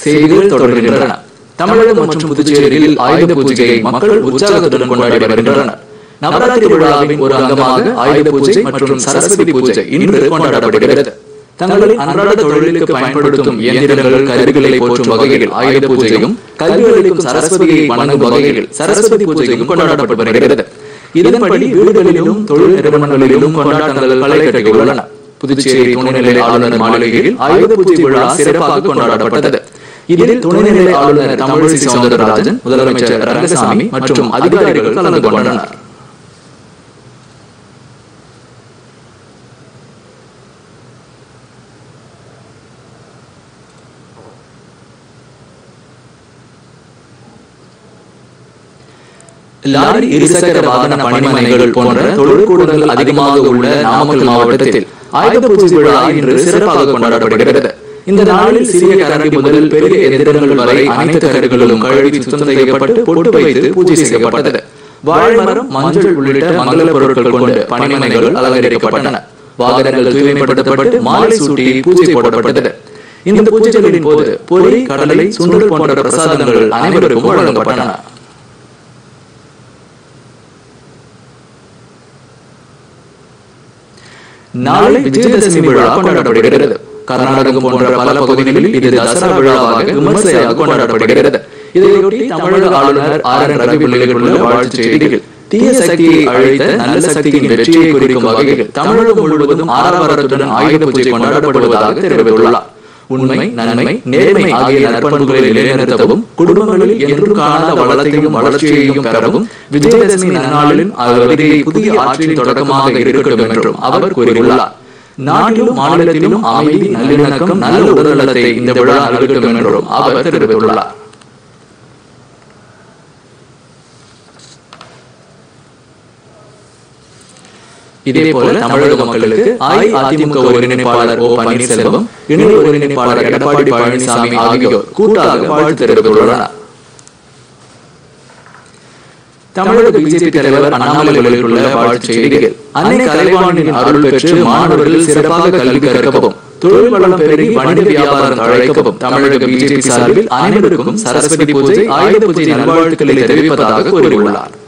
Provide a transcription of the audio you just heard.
செய்திகள் தொடர்கின்றன தமிழகம் மற்றும் புதுச்சேரியில் ஆயுத பூஜையை மக்கள் உற்சாகத்துடன் கொண்டாடி வருகின்றனர் நவராத்திரி விழாவின் ஒரு அங்கமாக ஆயுத பூஜை மற்றும் சரஸ்வதி பூஜை இன்று கொண்டாடப்படுகிறது தங்களின் அன்றாட தொழிலுக்கு பயன்படுத்தும் இயந்திரங்கள் கருவிகளை போற்றும் வகையில் ஆயுத பூஜையும் கல்வி அளிக்கும் சரஸ்வதியை வணங்கும் வகையில் சரஸ்வதி பூஜையும் கொண்டாடப்பட்டு வருகிறது இதன்படி வீடுகளிலும் தொழில் நிறுவனங்களிலும் கொண்டாட்டங்கள் களை கட்டியுள்ளன புதுச்சேரி துணைநிலை ஆளுநர் மாளிகையில் ஆயுத பூஜை விழா சிறப்பாக கொண்டாடப்பட்டது இதில் துணைநிலை ஆளுநர் தமிழிசை சவுந்தரராஜன் முதலமைச்சர் ரங்கசாமி மற்றும் அதிகாரிகள் கலந்து கொண்டனர் லாரி இருசக்கர வாகன பணிமனைகள் போன்ற தொழிற்கூடங்கள் அதிகமாக உள்ள நாமக்கல் மாவட்டத்தில் ஆயுத பூஜை விழா இன்று சிறப்பாக கொண்டாடப்படுகிறது இந்த நாளில் சிறிய கரண்டி முதல் பெரிய எந்திரங்கள் வரை அனைத்து கருவிகளும் கழுவி சுத்தம் செய்யப்பட்டு பொட்டு வைத்து பூஜை செய்யப்பட்டது வாழைமரம் மஞ்சள் உள்ளிட்ட மங்கள பொருட்கள் கொண்டு பணிமனைகள் அலங்கரிக்கப்பட்டன வாகனங்கள் தூய்மைப்படுத்தப்பட்டு மாலை சூட்டி பூஜை போடப்பட்டது இந்த பூஜைகளின் போது பொறி கடலை சுண்டல் போன்ற பிரசாதங்கள் அனைவருக்கும் வழங்கப்பட்டன நாளை விஜயதசமி விழா கொண்டாடப்படுகிறது கர்நாடகம் போன்ற பல பகுதிகளில் இது தசரா விழாவாக விமர்சையாக கொண்டாடப்படுகிறது இதையொட்டி தமிழக ஆளுநர் ஆர் என் ரவி வெளியிட்டுள்ள வாழ்த்துச் செய்தியில் தீய சக்தியை அழைத்த நல்ல சக்தியின் வெற்றியை குறிக்கும் வகையில் தமிழகம் முழுவதும் ஆரவாரத்துடன் ஆயுத பூஜை கொண்டாடப்படுவதாக தெரிவித்துள்ளார் உண்மை நன்மை நேர்மை ஆகிய நற்பண்புகளை நிலைநிறுத்தவும் குடும்பங்களில் என்றும் காணாத வளத்தையும் வளர்ச்சியையும் பெறவும் விஜயதசமி நன்னாளின் அவருடைய புதிய ஆட்சியின் தொடக்கமாக இருக்கட்டும் என்றும் அவர் கூறியுள்ளார் நாட்டிலும் மாநிலத்திலும் அமைதி நல்லிணக்கம் நல்ல உடல்நலத்தை இந்த விழா நல்கட்டும் என்றும் அவர் தெரிவித்துள்ளார் இதேபோல தமிழக மக்களுக்கு அஇஅதிமுக ஒருங்கிணைப்பாளர் ஓ பன்னீர்செல்வம் இணை ஒருங்கிணைப்பாளர் எடப்பாடி பழனிசாமி ஆகியோர் கூட்டாக வாழ்த்து தெரிவித்துள்ளனர் தமிழக பிஜேபி தலைவர் அண்ணாமலை வெளியிட்டுள்ள வாழ்த்துச் செய்தியில் அன்னை கலைவாணியின் அருள் பெற்று மாணவர்கள் சிறப்பாக கல்வி கற்கவும் தொழில் வளம் பெருகி வணிக வியாபாரம் தழைக்கவும் தமிழக பிஜேபி சார்பில் அனைவருக்கும் சரஸ்வதி பூஜை ஆயுத பூஜை நல்வாழ்த்துக்களை தெரிவிப்பதாக கூறியுள்ளார்